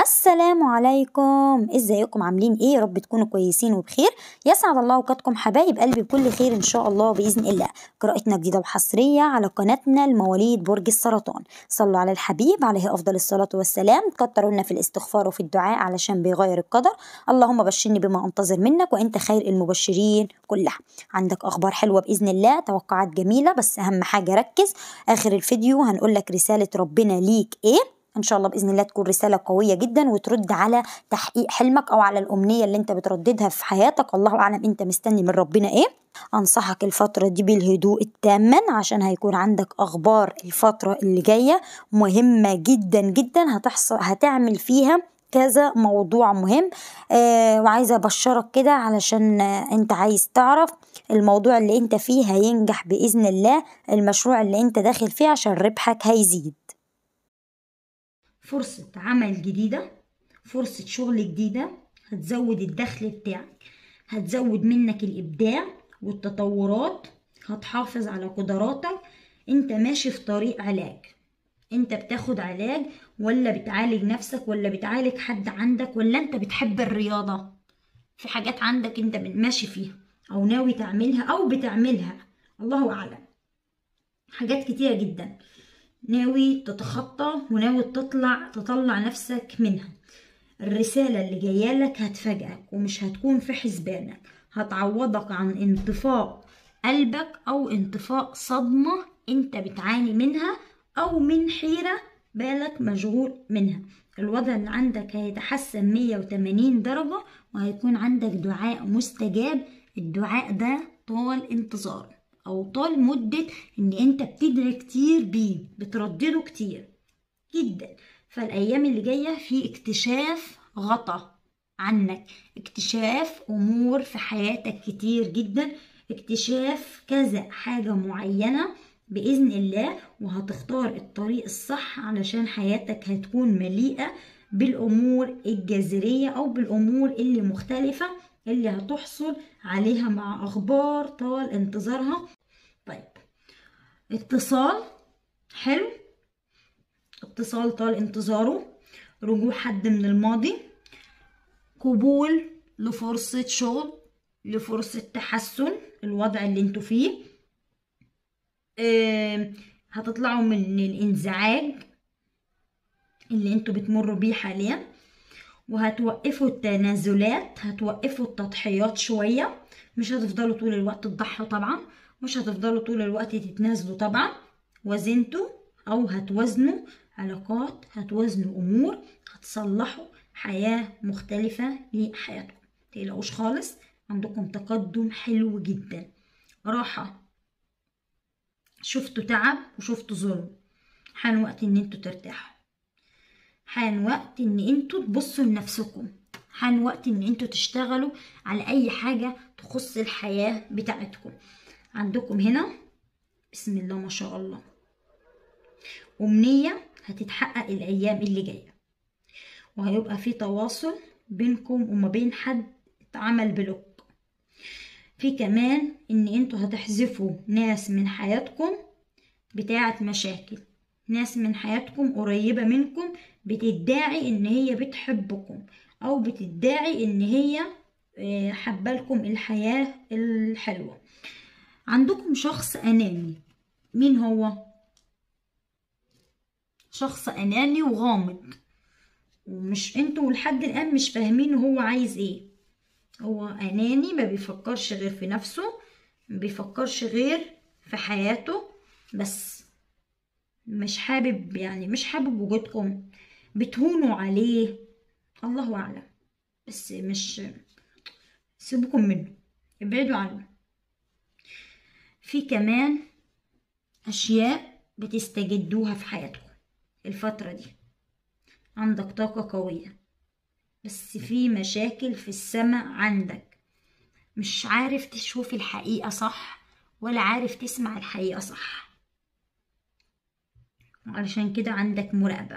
السلام عليكم ازيكم عاملين ايه يا رب تكونوا كويسين وبخير يسعد الله اوقاتكم حبايب قلبي بكل خير ان شاء الله باذن الله قراءتنا جديده وحصريه على قناتنا المواليد برج السرطان صلوا على الحبيب عليه افضل الصلاه والسلام كتروا لنا في الاستغفار وفي الدعاء علشان بيغير القدر اللهم بشرني بما انتظر منك وانت خير المبشرين كلها عندك اخبار حلوه باذن الله توقعات جميله بس اهم حاجه ركز اخر الفيديو هنقول لك رساله ربنا ليك ايه ان شاء الله باذن الله تكون رساله قويه جدا وترد على تحقيق حلمك او على الامنيه اللي انت بترددها في حياتك الله اعلم انت مستني من ربنا ايه انصحك الفتره دي بالهدوء التام عشان هيكون عندك اخبار الفتره اللي جايه مهمه جدا جدا هتحصل هتعمل فيها كذا موضوع مهم آه وعايزه ابشرك كده علشان آه انت عايز تعرف الموضوع اللي انت فيه هينجح باذن الله المشروع اللي انت داخل فيه عشان ربحك هيزيد فرصة عمل جديدة فرصة شغل جديدة هتزود الدخل بتاعك هتزود منك الإبداع والتطورات هتحافظ على قدراتك انت ماشي في طريق علاج انت بتاخد علاج ولا بتعالج نفسك ولا بتعالج حد عندك ولا انت بتحب الرياضة في حاجات عندك انت ماشي فيها او ناوي تعملها او بتعملها الله اعلم حاجات كتيرة جدا ناوي تتخطى وناوي تطلع تطلع نفسك منها الرسالة اللي جايالك هتفاجئك ومش هتكون في حسبانك هتعوضك عن انطفاء قلبك او انطفاء صدمة انت بتعاني منها او من حيرة بالك مشغول منها الوضع اللي عندك هيتحسن 180 درجة وهيكون عندك دعاء مستجاب الدعاء ده طال انتظاره او طال مدة ان انت بتدعي كتير بيه بتردده كتير جدا فالايام اللي جاية في اكتشاف غطا عنك اكتشاف امور في حياتك كتير جدا اكتشاف كذا حاجة معينة بإذن الله وهتختار الطريق الصح علشان حياتك هتكون مليئة بالأمور الجذرية أو بالأمور اللي مختلفة اللي هتحصل عليها مع أخبار طال انتظارها طيب اتصال حلو اتصال طال انتظاره رجوع حد من الماضي قبول لفرصة شغل لفرصة تحسن الوضع اللي انتوا فيه اه هتطلعوا من الانزعاج اللي انتوا بتمروا بيه حاليا وهتوقفوا التنازلات هتوقفوا التضحيات شوية مش هتفضلوا طول الوقت تضحوا طبعا مش هتفضلوا طول الوقت تتنازلوا طبعا وزنتوا او هتوازنوا علاقات هتوازنوا امور هتصلحوا حياة مختلفة لحياتكم متقلقوش خالص عندكم تقدم حلو جدا راحة شفتوا تعب وشفتوا ظلم حان وقت ان انتوا ترتاحوا حان وقت ان انتوا تبصوا لنفسكم حان وقت ان انتوا تشتغلوا على اي حاجة تخص الحياة بتاعتكم عندكم هنا بسم الله ما شاء الله أمنية هتتحقق الأيام اللي جاية وهيبقى في تواصل بينكم وما بين حد اتعمل بلوك في كمان ان انتوا هتحذفوا ناس من حياتكم بتاعة مشاكل ناس من حياتكم قريبة منكم بتدعي ان هي بتحبكم او بتدعي ان هي حبالكم الحياة الحلوة عندكم شخص اناني مين هو شخص اناني وغامض ومش انتوا لحد الان مش فاهمين هو عايز ايه هو اناني ما بيفكرش غير في نفسه ما بيفكرش غير في حياته بس مش حابب يعني مش حابب وجودكم بتهونوا عليه الله اعلم بس مش سيبكم منه ابعدوا عنه في كمان اشياء بتستجدوها في حياتكم الفترة دي عندك طاقة قوية بس في مشاكل في السماء عندك مش عارف تشوف الحقيقة صح ولا عارف تسمع الحقيقة صح علشان كده عندك مراقبة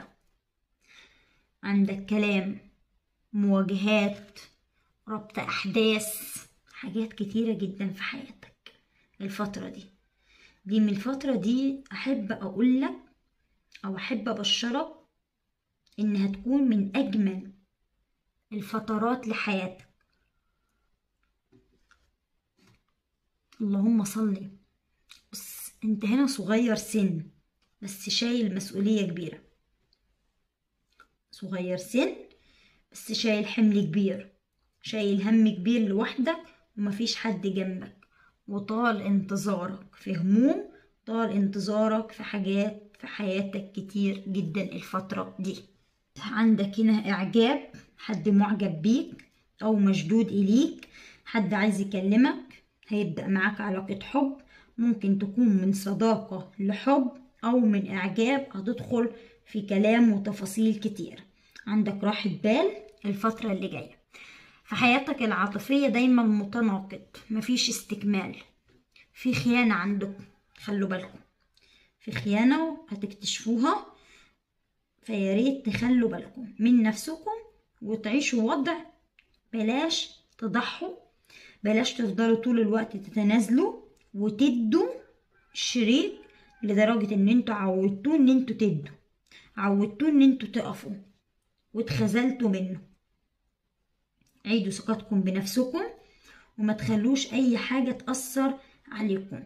عندك كلام مواجهات ربط أحداث حاجات كتيرة جدا في حياتك الفترة دي دي من الفترة دي أحب أقولك أو أحب أبشرك إنها تكون من أجمل الفترات لحياتك اللهم صل بس انت هنا صغير سن بس شايل مسؤولية كبيرة صغير سن بس شايل حمل كبير شايل هم كبير لوحدك ومفيش حد جنبك وطال انتظارك في هموم طال انتظارك في حاجات في حياتك كتير جدا الفترة دي عندك هنا إعجاب حد معجب بيك أو مشدود إليك حد عايز يكلمك هيبدأ معاك علاقة حب ممكن تكون من صداقة لحب أو من إعجاب هتدخل في كلام وتفاصيل كتير عندك راحة بال الفترة اللي جاية في حياتك العاطفية دايما متناقض مفيش استكمال في خيانة عندكم خلوا بالكم في خيانة هتكتشفوها فياريت تخلوا بالكم من نفسكم وتعيشوا وضع بلاش تضحوا بلاش تفضلوا طول الوقت تتنازلوا وتدوا الشريك لدرجة ان انتوا عودتوه ان انتوا تدوا عودتوه ان انتوا تقفوا واتخذلتوا منه عيدوا ثقتكم بنفسكم وما تخلوش اي حاجة تأثر عليكم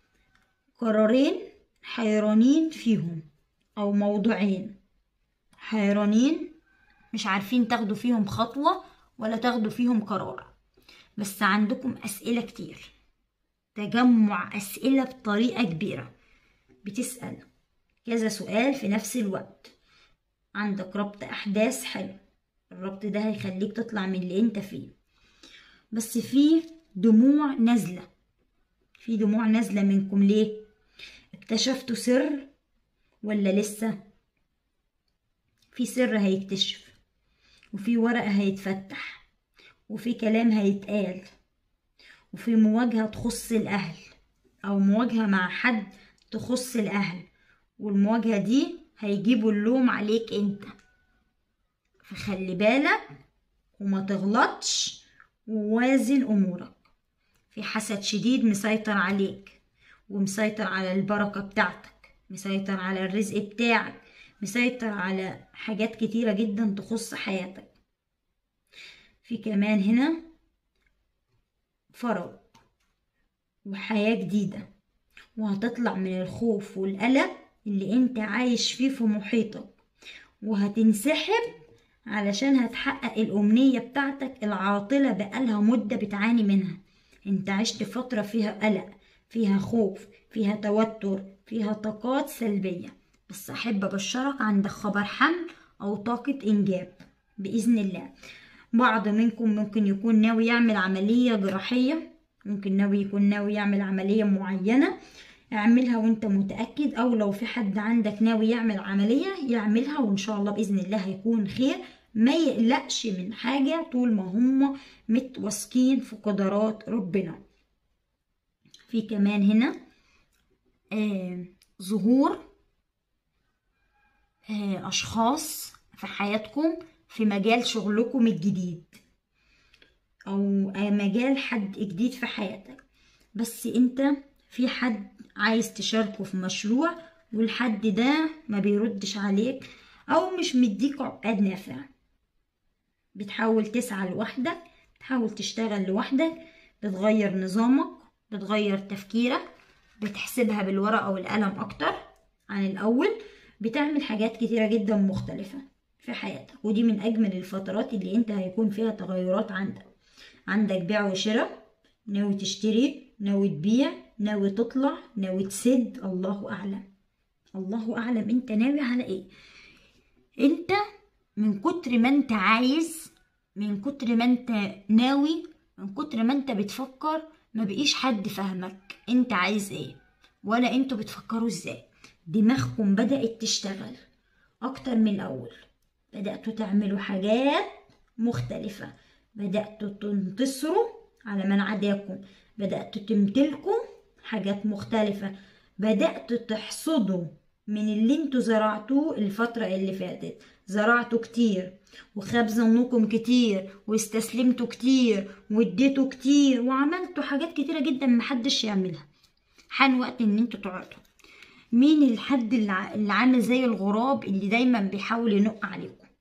قرارين حيرانين فيهم او موضوعين حيرانين مش عارفين تاخدوا فيهم خطوة ولا تاخدوا فيهم قرار بس عندكم أسئلة كتير تجمع أسئلة بطريقة كبيرة بتسأل كذا سؤال في نفس الوقت عندك ربط أحداث حلو الربط ده هيخليك تطلع من اللي انت فيه بس في دموع نازلة في دموع نازلة منكم ليه اكتشفتوا سر ولا لسه في سر هيكتشف وفي ورقة هيتفتح وفي كلام هيتقال وفي مواجهة تخص الأهل أو مواجهة مع حد تخص الأهل والمواجهة دي هيجيبوا اللوم عليك انت فخلي بالك وما تغلطش ووازن أمورك في حسد شديد مسيطر عليك ومسيطر على البركة بتاعتك مسيطر على الرزق بتاعك مسيطر على حاجات كتيرة جدا تخص حياتك في كمان هنا فرج وحياة جديدة وهتطلع من الخوف والقلق اللي انت عايش فيه في محيطك وهتنسحب علشان هتحقق الأمنية بتاعتك العاطلة بقالها مدة بتعاني منها انت عشت فترة فيها قلق فيها خوف فيها توتر فيها طاقات سلبية بس أحب أبشرك عندك خبر حمل أو طاقة إنجاب بإذن الله بعض منكم ممكن يكون ناوي يعمل عملية جراحية ممكن ناوي يكون ناوي يعمل عملية معينة اعملها وانت متأكد او لو في حد عندك ناوي يعمل عملية يعملها وان شاء الله بإذن الله هيكون خير ما يقلقش من حاجة طول ما هم متواثقين في قدرات ربنا في كمان هنا آه ظهور آه أشخاص في حياتكم في مجال شغلكم الجديد أو آه مجال حد جديد في حياتك بس انت في حد عايز تشاركه في مشروع والحد ده ما بيردش عليك او مش مديك عقاد نافع بتحاول تسعى لوحدك بتحاول تشتغل لوحدك بتغير نظامك بتغير تفكيرك بتحسبها بالورقة والقلم اكتر عن الاول بتعمل حاجات كتيرة جدا مختلفة في حياتك ودي من اجمل الفترات اللي انت هيكون فيها تغيرات عندك عندك بيع وشراء ناوي تشتري ناوي تبيع ناوي تطلع ناوي تسد الله اعلم الله اعلم انت ناوي على ايه انت من كتر ما انت عايز من كتر ما انت ناوي من كتر ما انت بتفكر ما بقيش حد فاهمك انت عايز ايه ولا انتوا بتفكروا ازاي دماغكم بدأت تشتغل اكتر من الاول بدأتوا تعملوا حاجات مختلفة بدأتوا تنتصروا على من عداكم بدأتوا تمتلكوا حاجات مختلفة بدأتوا تحصدوا من اللي انتوا زرعتوه الفترة اللي فاتت زرعتوا كتير وخاب ظنكم كتير واستسلمتوا كتير واديتوا كتير وعملتوا حاجات كتيرة جدا محدش يعملها حان وقت ان انتوا تقعدوا مين الحد اللي عامل زي الغراب اللي دايما بيحاول ينق عليكم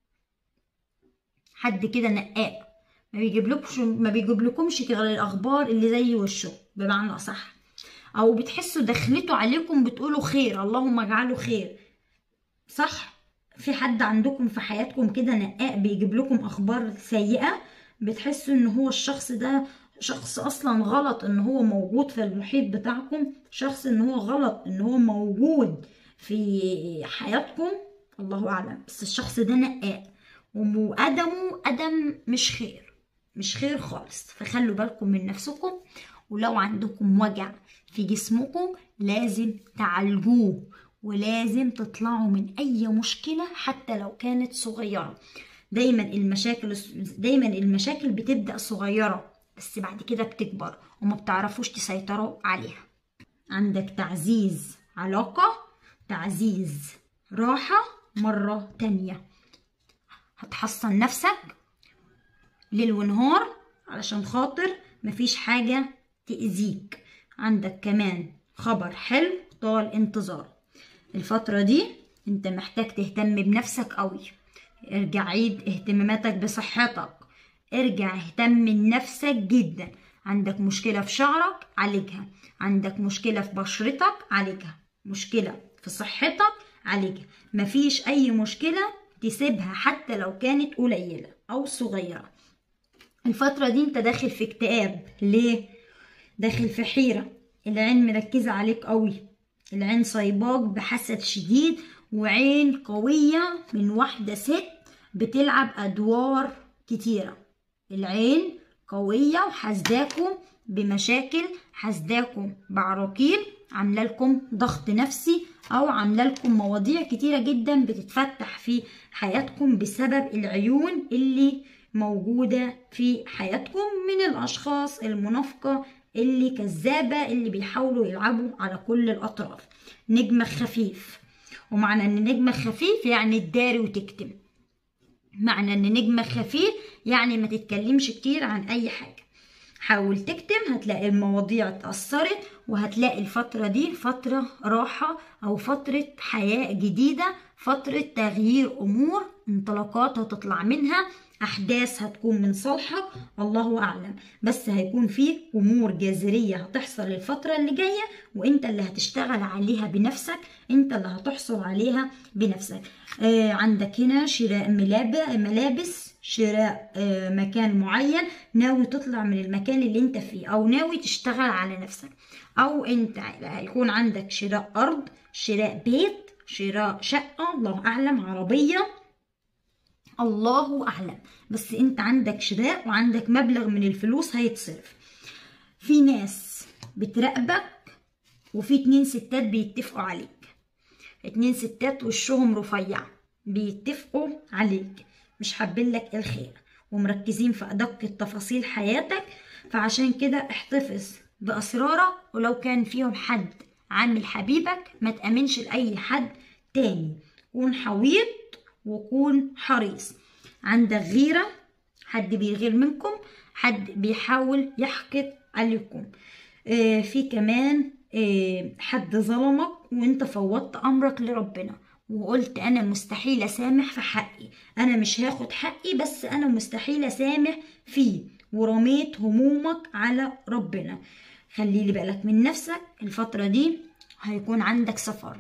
حد كده نقاء ما بيجيبلكش ما بيجيبلكمش غير الاخبار اللي زي وشه بمعنى اصح او بتحسوا دخلته عليكم بتقولوا خير اللهم اجعله خير صح في حد عندكم في حياتكم كده نقاء بيجيب لكم اخبار سيئه بتحسوا ان هو الشخص ده شخص اصلا غلط ان هو موجود في المحيط بتاعكم شخص ان هو غلط ان هو موجود في حياتكم الله اعلم بس الشخص ده نقاء وقدمه قدم مش خير مش خير خالص فخلوا بالكم من نفسكم ولو عندكم وجع في جسمكم لازم تعالجوه ولازم تطلعوا من اي مشكلة حتى لو كانت صغيرة دايما المشاكل دايما المشاكل بتبدأ صغيرة بس بعد كده بتكبر وما بتعرفوش تسيطروا عليها عندك تعزيز علاقة تعزيز راحة مرة تانية هتحصن نفسك ليل ونهار علشان خاطر مفيش حاجة تأذيك عندك كمان خبر حلو طال انتظار الفترة دي انت محتاج تهتم بنفسك قوي ارجع عيد اهتماماتك بصحتك ارجع اهتم بنفسك جدا عندك مشكلة في شعرك عالجها عندك مشكلة في بشرتك عالجها مشكلة في صحتك عالجها مفيش اي مشكلة تسيبها حتى لو كانت قليلة او صغيرة الفترة دي انت داخل في اكتئاب ليه؟ داخل في حيرة العين مركزة عليك قوي العين صايباك بحسد شديد وعين قوية من واحدة ست بتلعب أدوار كتيرة العين قوية وحاسداكم بمشاكل حاسداكم بعراقيل عاملة لكم ضغط نفسي أو عاملة لكم مواضيع كتيرة جدا بتتفتح في حياتكم بسبب العيون اللي موجودة في حياتكم من الأشخاص المنافقة اللي كذابة اللي بيحاولوا يلعبوا على كل الأطراف نجمة خفيف ومعنى ان نجمة خفيف يعني تداري وتكتم معنى ان نجمة خفيف يعني ما تتكلمش كتير عن اي حاجة حاول تكتم هتلاقي المواضيع اتأثرت وهتلاقي الفترة دي فترة راحة أو فترة حياة جديدة فترة تغيير أمور انطلاقات هتطلع منها أحداث هتكون من صالحك الله أعلم بس هيكون في أمور جذرية هتحصل الفترة اللي جاية وأنت اللي هتشتغل عليها بنفسك أنت اللي هتحصل عليها بنفسك آه عندك هنا شراء ملابس شراء آه مكان معين ناوي تطلع من المكان اللي انت فيه او ناوي تشتغل على نفسك او انت هيكون عندك شراء ارض شراء بيت شراء شقة الله اعلم عربية الله اعلم بس انت عندك شراء وعندك مبلغ من الفلوس هيتصرف في ناس بتراقبك وفي اتنين ستات بيتفقوا عليك اتنين ستات وشهم رفيع بيتفقوا عليك مش حابين لك الخير ومركزين في أدق تفاصيل حياتك فعشان كده احتفظ بأسرارك ولو كان فيهم حد عامل حبيبك ما تأمنش لأي حد تاني كون حويط وكون حريص عندك غيرة حد بيغير منكم حد بيحاول يحقد عليكم آه في كمان آه حد ظلمك وانت فوضت امرك لربنا وقلت انا مستحيل اسامح في حقي انا مش هاخد حقي بس انا مستحيل اسامح فيه ورميت همومك على ربنا خليلي بالك من نفسك الفترة دي هيكون عندك سفر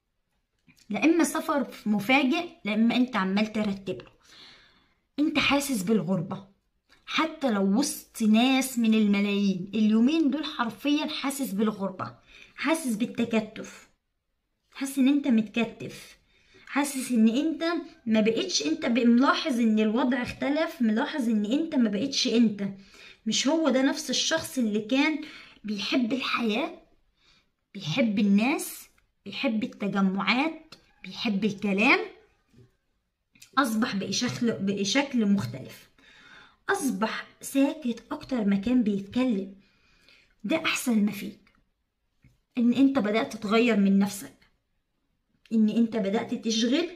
لا اما سفر مفاجئ لا اما انت عمال ترتب له انت حاسس بالغربة حتى لو وسط ناس من الملايين اليومين دول حرفيا حاسس بالغربة حاسس بالتكتف حاسس ان انت متكتف حاسس ان انت ما بقتش انت ملاحظ ان الوضع اختلف ملاحظ ان انت ما بقتش انت مش هو ده نفس الشخص اللي كان بيحب الحياة بيحب الناس بيحب التجمعات بيحب الكلام أصبح بشكل بشكل مختلف أصبح ساكت أكتر ما كان بيتكلم ده أحسن ما فيك إن أنت بدأت تتغير من نفسك إن أنت بدأت تشغل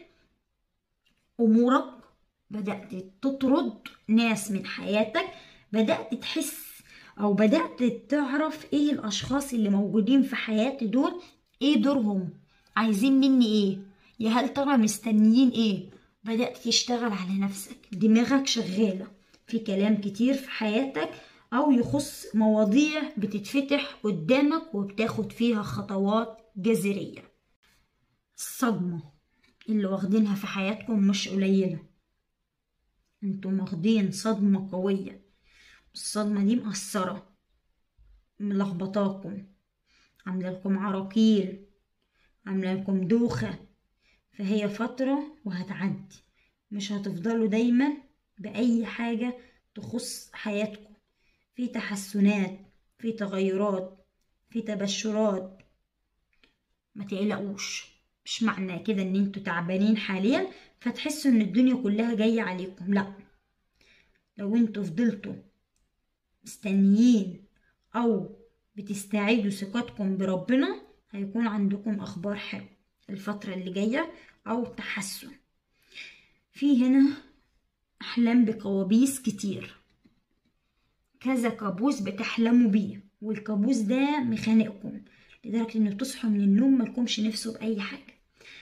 أمورك بدأت تطرد ناس من حياتك بدأت تحس أو بدأت تعرف إيه الأشخاص اللي موجودين في حياتي دول إيه دورهم عايزين مني إيه يا هل ترى مستنيين إيه بدأت تشتغل على نفسك دماغك شغالة في كلام كتير في حياتك أو يخص مواضيع بتتفتح قدامك وبتاخد فيها خطوات جذرية الصدمة اللي واخدينها في حياتكم مش قليلة انتم واخدين صدمة قوية الصدمة دي مأثرة ملخبطاكم عاملة لكم عراقيل عاملة لكم دوخة فهي فترة وهتعدي مش هتفضلوا دايما بأي حاجة تخص حياتكم في تحسنات في تغيرات في تبشرات ما تقلقوش مش معنى كده ان انتوا تعبانين حاليا فتحسوا ان الدنيا كلها جاية عليكم لا لو انتوا فضلتوا مستنيين او بتستعيدوا ثقتكم بربنا هيكون عندكم اخبار حلوه الفترة اللي جاية او تحسن في هنا احلام بكوابيس كتير كذا كابوس بتحلموا بيه والكابوس ده مخانقكم لدرجة ان تصحوا من النوم ملكمش نفسه بأي حاجة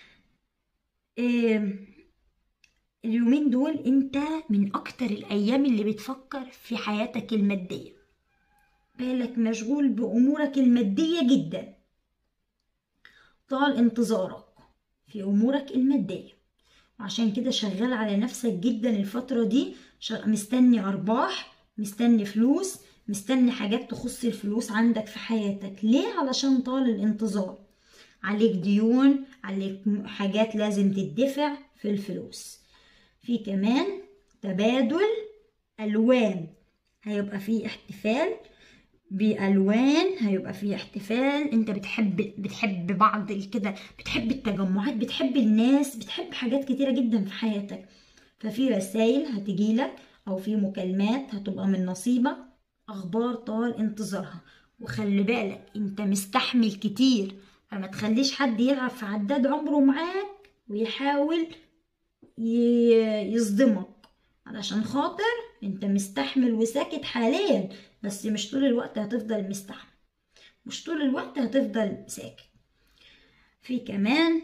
إيه اليومين دول انت من اكتر الايام اللي بتفكر في حياتك المادية بالك مشغول بامورك المادية جدا طال انتظارك في امورك المادية وعشان كده شغال على نفسك جدا الفترة دي مستني ارباح مستني فلوس مستني حاجات تخص الفلوس عندك في حياتك ليه علشان طال الانتظار عليك ديون عليك حاجات لازم تدفع في الفلوس في كمان تبادل الوان هيبقى في احتفال بالوان هيبقى في احتفال انت بتحب بتحب بعض كده بتحب التجمعات بتحب الناس بتحب حاجات كتيره جدا في حياتك ففي رسائل هتجيلك او في مكالمات هتبقى من نصيبك اخبار طال انتظارها وخلي بالك انت مستحمل كتير فما تخليش حد يلعب في عداد عمره معاك ويحاول يصدمك علشان خاطر انت مستحمل وساكت حاليا بس مش طول الوقت هتفضل مستحمل مش طول الوقت هتفضل ساكت في كمان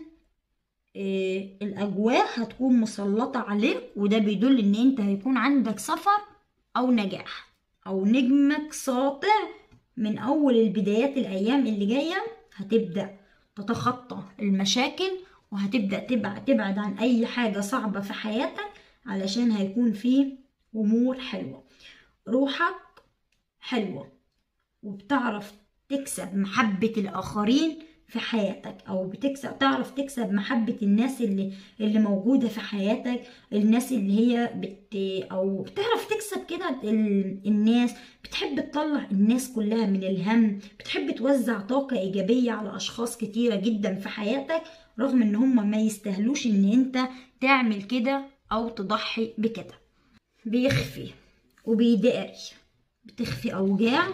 إيه الاجواء هتكون مسلطة عليك وده بيدل ان انت هيكون عندك سفر او نجاح او نجمك ساطع من اول البدايات الايام اللي جاية هتبدأ تتخطى المشاكل وهتبدأ تبعد, تبعد عن اي حاجة صعبة في حياتك علشان هيكون في امور حلوة روحك حلوة وبتعرف تكسب محبة الاخرين في حياتك او بتكسب تعرف تكسب محبة الناس اللي اللي موجودة في حياتك الناس اللي هي بت او بتعرف تكسب كده الناس بتحب تطلع الناس كلها من الهم بتحب توزع طاقة ايجابية على اشخاص كتيرة جدا في حياتك رغم ان هم ما يستاهلوش ان انت تعمل كده او تضحي بكده بيخفي وبيداري بتخفي اوجاع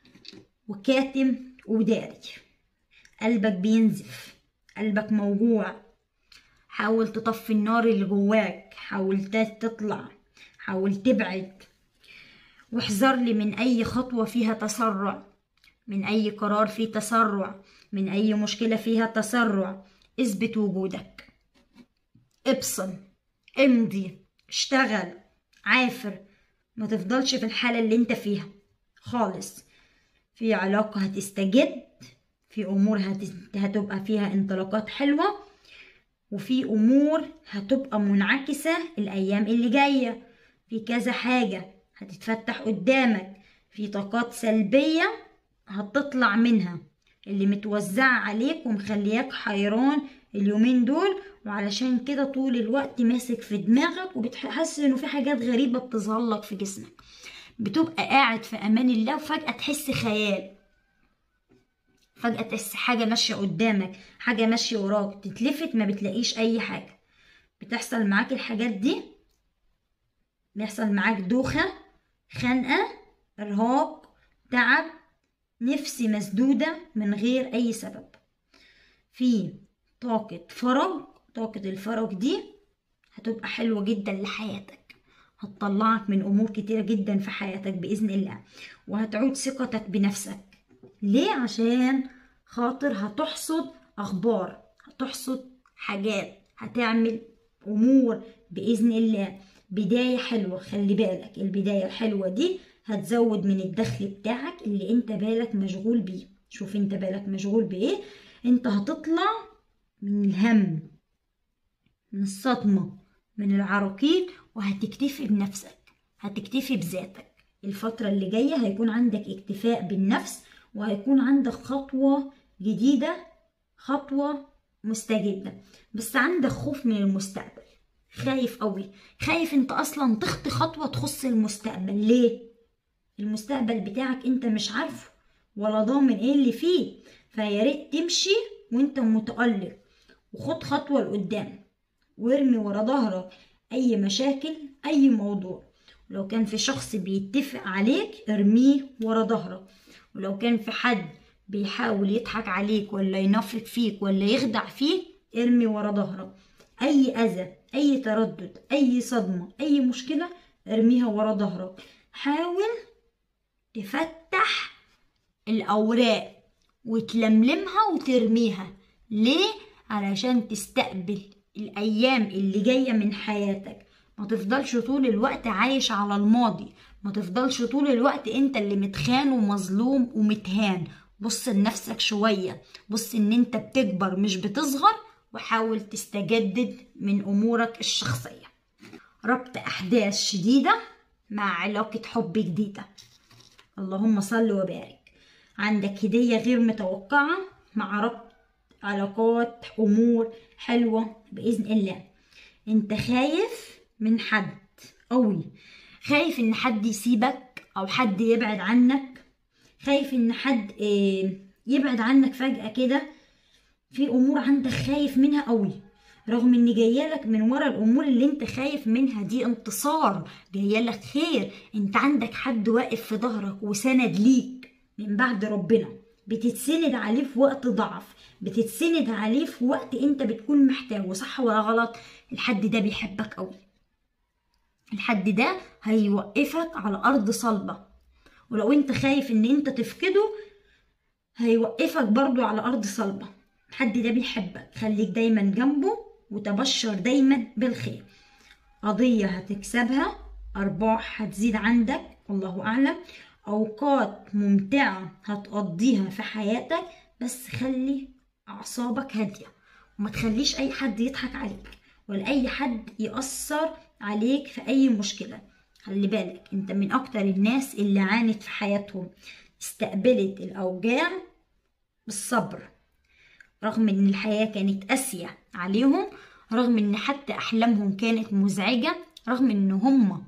وكاتم وداري قلبك بينزف قلبك موجوع حاول تطفي النار اللي جواك حاول تطلع حاول تبعد واحذر لي من اي خطوة فيها تسرع من اي قرار فيه تسرع من اي مشكلة فيها تسرع اثبت وجودك ابصم امضي اشتغل عافر ما تفضلش في الحالة اللي انت فيها خالص في علاقة هتستجد في امور هتبقى فيها انطلاقات حلوه وفي امور هتبقى منعكسه الايام اللي جايه في كذا حاجه هتتفتح قدامك في طاقات سلبيه هتطلع منها اللي متوزعه عليك ومخلياك حيران اليومين دول وعلشان كده طول الوقت ماسك في دماغك وبتحس انه في حاجات غريبه بتظهر لك في جسمك بتبقى قاعد في امان الله وفجاه تحس خيال فجأة تحس حاجة ماشية قدامك حاجة ماشية وراك تتلفت ما بتلاقيش أي حاجة بتحصل معاك الحاجات دي بيحصل معاك دوخة خنقة إرهاق تعب نفسي مسدودة من غير أي سبب في طاقة فرج طاقة الفرج دي هتبقى حلوة جدا لحياتك هتطلعك من أمور كتيرة جدا في حياتك بإذن الله وهتعود ثقتك بنفسك ليه عشان خاطر هتحصد اخبار هتحصد حاجات هتعمل امور بإذن الله بداية حلوة خلي بالك البداية الحلوة دي هتزود من الدخل بتاعك اللي انت بالك مشغول بيه شوف انت بالك مشغول بايه انت هتطلع من الهم من الصدمة من العراقيل وهتكتفي بنفسك هتكتفي بذاتك الفترة اللي جاية هيكون عندك اكتفاء بالنفس وهيكون عندك خطوة جديدة خطوة مستجدة بس عندك خوف من المستقبل خايف قوي خايف انت اصلا تخطي خطوة تخص المستقبل ليه المستقبل بتاعك انت مش عارفه ولا ضامن ايه اللي فيه فيا ريت تمشي وانت متألق وخد خطوة لقدام وارمي ورا ظهرك اي مشاكل اي موضوع ولو كان في شخص بيتفق عليك ارميه ورا ظهرك ولو كان في حد بيحاول يضحك عليك ولا ينفق فيك ولا يخدع فيك ارمي ورا ظهرك اي اذى اي تردد اي صدمة اي مشكلة ارميها ورا ظهرك حاول تفتح الاوراق وتلملمها وترميها ليه علشان تستقبل الايام اللي جايه من حياتك ما تفضلش طول الوقت عايش على الماضي ما تفضلش طول الوقت انت اللي متخان ومظلوم ومتهان بص لنفسك شويه بص ان انت بتكبر مش بتصغر وحاول تستجدد من امورك الشخصيه ربط احداث شديده مع علاقه حب جديده اللهم صل وبارك عندك هدية غير متوقعة مع ربط علاقات أمور حلوة بإذن الله انت خايف من حد قوي خايف ان حد يسيبك او حد يبعد عنك خايف ان حد يبعد عنك فجأة كده في امور عندك خايف منها قوي رغم ان جايلك من ورا الامور اللي انت خايف منها دي انتصار جايلك خير انت عندك حد واقف في ظهرك وسند ليك من بعد ربنا بتتسند عليه في وقت ضعف بتتسند عليه في وقت انت بتكون محتاجه صح ولا غلط الحد ده بيحبك قوي الحد ده هيوقفك على ارض صلبة ولو انت خايف ان انت تفقده هيوقفك برضو على ارض صلبة الحد ده بيحبك خليك دايما جنبه وتبشر دايما بالخير قضية هتكسبها أرباح هتزيد عندك والله أعلم أوقات ممتعة هتقضيها في حياتك بس خلي أعصابك هادية وما تخليش أي حد يضحك عليك ولا أي حد يأثر عليك في أي مشكلة خلي بالك أنت من أكتر الناس اللي عانت في حياتهم استقبلت الأوجاع بالصبر رغم ان الحياة كانت قاسية عليهم رغم ان حتى احلامهم كانت مزعجة رغم ان هم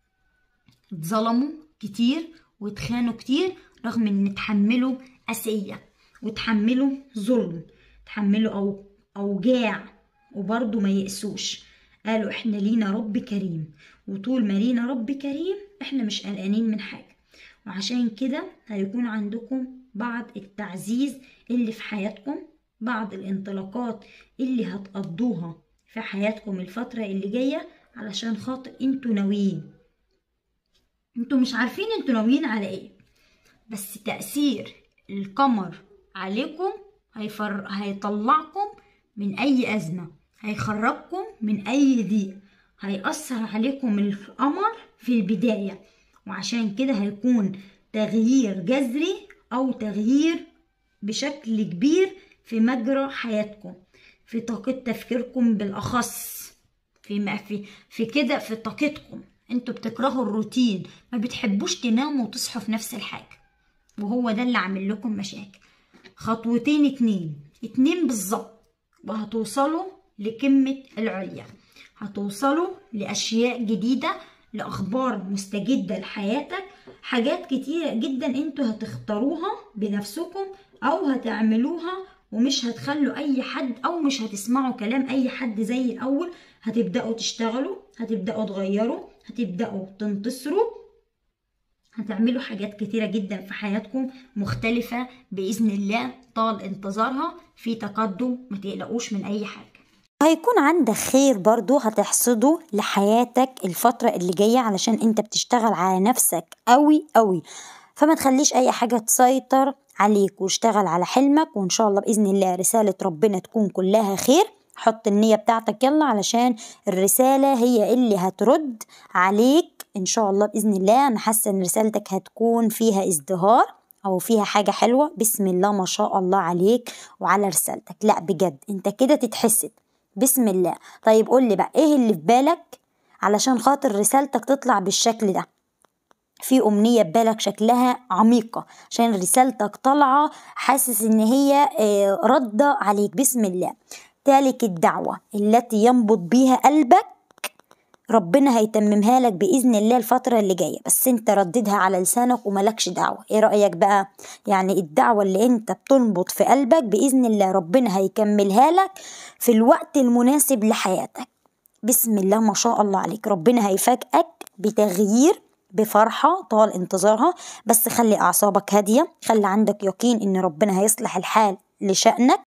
اتظلموا كتير واتخانوا كتير رغم ان اتحملوا قاسية وتحملوا ظلم تحملوا أو أوجاع وبرضه ما يأسوش قالوا احنا لينا رب كريم وطول ما لينا رب كريم احنا مش قلقانين من حاجة وعشان كده هيكون عندكم بعض التعزيز اللي في حياتكم بعض الانطلاقات اللي هتقضوها في حياتكم الفترة اللي جاية علشان خاطر انتوا ناويين انتوا مش عارفين انتوا ناويين على ايه بس تأثير القمر عليكم هيفر... هيطلعكم من اي ازمة هيخرجكم من اي ضيق هيأثر عليكم القمر في البداية وعشان كده هيكون تغيير جذري او تغيير بشكل كبير في مجرى حياتكم في طاقة تفكيركم بالأخص في ما في في كده في طاقتكم انتوا بتكرهوا الروتين ما بتحبوش تناموا وتصحوا في نفس الحاجة وهو ده اللي عامل لكم مشاكل خطوتين اتنين اتنين بالظبط وهتوصلوا لقمة العليا هتوصلوا لأشياء جديدة لأخبار مستجدة لحياتك حاجات كتيرة جدا انتوا هتختاروها بنفسكم أو هتعملوها ومش هتخلوا أي حد أو مش هتسمعوا كلام أي حد زي الأول هتبدأوا تشتغلوا هتبدأوا تغيروا هتبدأوا تنتصروا هتعملوا حاجات كتيرة جدا في حياتكم مختلفة بإذن الله طال انتظارها في تقدم ما تقلقوش من أي حاجة هيكون عندك خير برضو هتحصده لحياتك الفترة اللي جاية علشان انت بتشتغل على نفسك قوي قوي فما تخليش اي حاجة تسيطر عليك واشتغل على حلمك وان شاء الله بإذن الله رسالة ربنا تكون كلها خير حط النية بتاعتك يلا علشان الرسالة هي اللي هترد عليك إن شاء الله بإذن الله أنا حاسة إن رسالتك هتكون فيها ازدهار أو فيها حاجة حلوة بسم الله ما شاء الله عليك وعلى رسالتك لا بجد أنت كده تتحسد بسم الله طيب قول لي بقى إيه اللي في بالك علشان خاطر رسالتك تطلع بالشكل ده في أمنية ببالك شكلها عميقة عشان رسالتك طالعة حاسس إن هي ردة عليك بسم الله تالك الدعوة التي ينبض بيها قلبك ربنا هيتممها لك بإذن الله الفترة اللي جاية بس انت رددها على لسانك وملكش دعوة ايه رأيك بقى يعني الدعوة اللي انت بتنبض في قلبك بإذن الله ربنا هيكملها لك في الوقت المناسب لحياتك بسم الله ما شاء الله عليك ربنا هيفاجئك بتغيير بفرحة طال انتظارها بس خلي أعصابك هادية خلي عندك يقين إن ربنا هيصلح الحال لشأنك